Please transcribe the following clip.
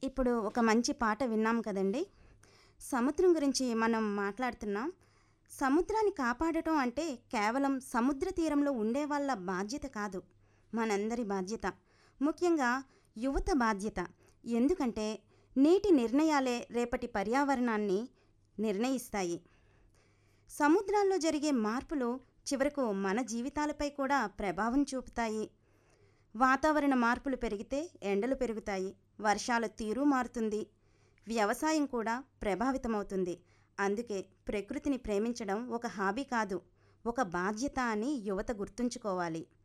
ఇప్పుడు ఒక మంచి పాట విన్నాం కదండి సముద్రం గురించి మనం మాట్లాడుతున్నాం సముద్రాన్ని కాపాడటం అంటే కేవలం సముద్ర తీరంలో ఉండే వాళ్ళ బాధ్యత కాదు మనందరి బాధ్యత ముఖ్యంగా యువత బాధ్యత ఎందుకంటే నీటి నిర్ణయాలే రేపటి పర్యావరణాన్ని నిర్ణయిస్తాయి సముద్రాల్లో జరిగే మార్పులు చివరకు మన జీవితాలపై కూడా ప్రభావం చూపుతాయి వాతావరణ మార్పులు పెరిగితే ఎండలు పెరుగుతాయి వర్షాల తీరు మారుతుంది వ్యవసాయం కూడా ప్రభావితమవుతుంది అందుకే ప్రకృతిని ప్రేమించడం ఒక హాబీ కాదు ఒక బాధ్యత అని యువత గుర్తుంచుకోవాలి